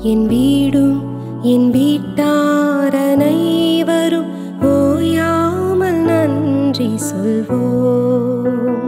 என் வீடும் என் வீட்டார் அனைவரும் ஓயாமல் நன்றி சொல்வோம்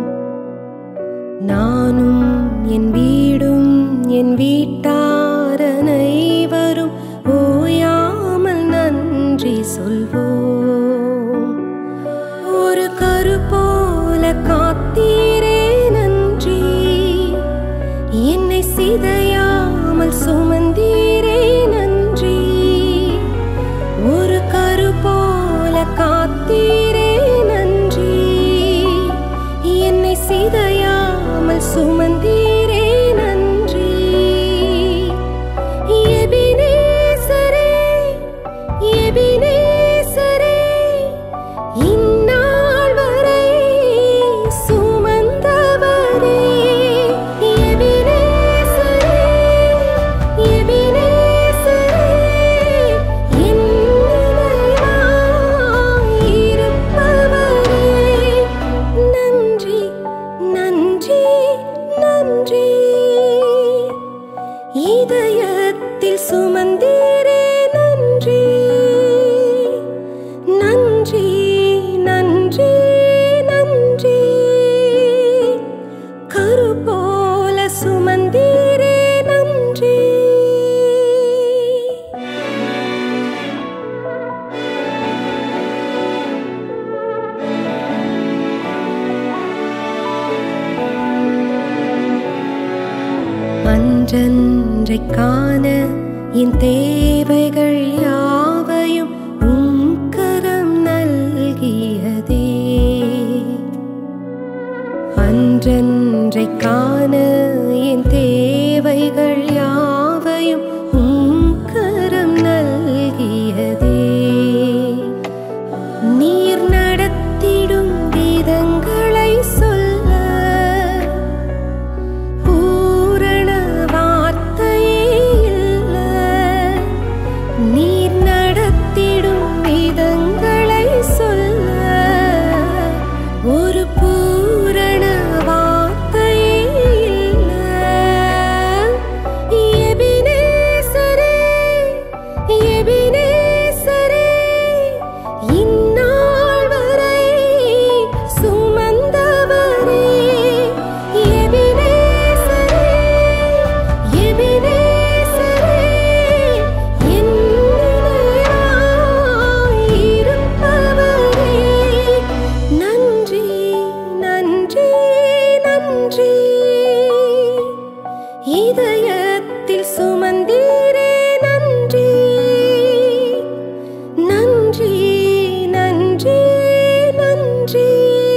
நானும் என் வீடும் என் வீட்டார் அனைவரும் ஓயாமல் நன்றி சொல்வோம் ஒரு கரு போல காத்தீரே நன்றி என்னை சிதையாமல் சுமந்தீரே நன்றி ஒரு கரு போல காத்தீரே நன்றி என்னை சிதையாமல் சுமந்தீரே நன்றி எபினேசரே எபினேசரே இந்நாள் வரை சுமந்தவரே எபினேசரே எபினேசரே என் நினைவாய் இருப்பவரே நன்றி நன்றி நன்றி இதயத்தில் சுமந்தீரே நன்றி நன்றி நன்றி நன்றி கரு போல சுமந்தீரே நன்றி அன்றன்றை காண என் தேவைகள் யாவையும் உம் கரம் நல்கியதே அன்றன்றை காண என் தேவைகள் யாவையும் உம் கரம் நல்கியதே நீர் நடத்திடும் விதங்களை சொல்ல பூரண வார்த்தையே இல்ல நீர் நடத்திடும் விதங்களை சொல்ல ஒரு பூரண வார்த்தையே இல்ல எபினேசரே எபினேசரே இந்நாள் வரை சுமந்தவரே எபினேசரே எபினேசரே என் நினைவாய் இருப்பவரே நன்றி நன்றி நன்றி இதயத்தில் சுமந்தீரே நன்றி நன்றி நன்றி நன்றி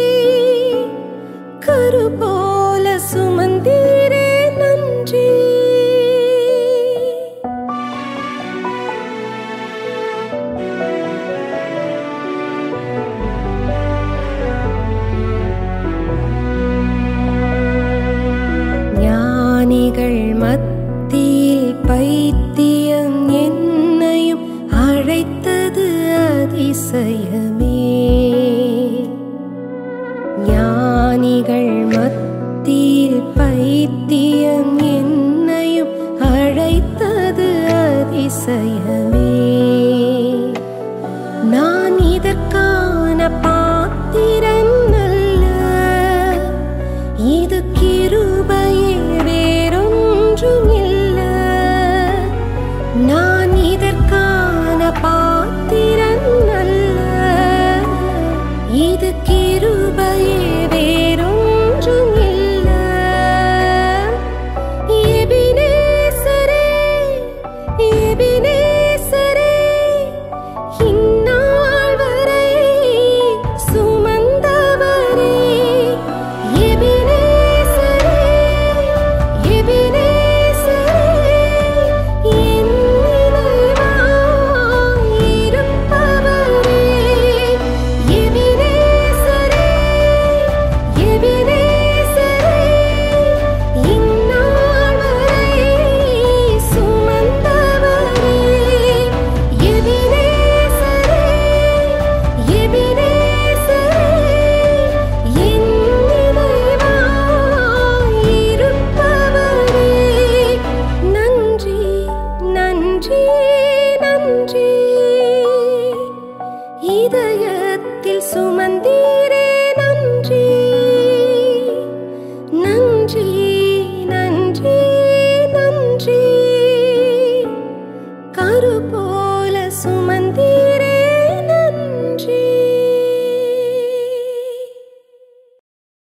கரு போல சுமந்தீரே நன்றி ஞானிகள் மத்தியில் பைத்தியம் என்னையும் அழைத்தது அதிசயமே ஞானிகள் மத்தியில் பைத்தியம் என்னையும் அழைத்தது அதிசயமே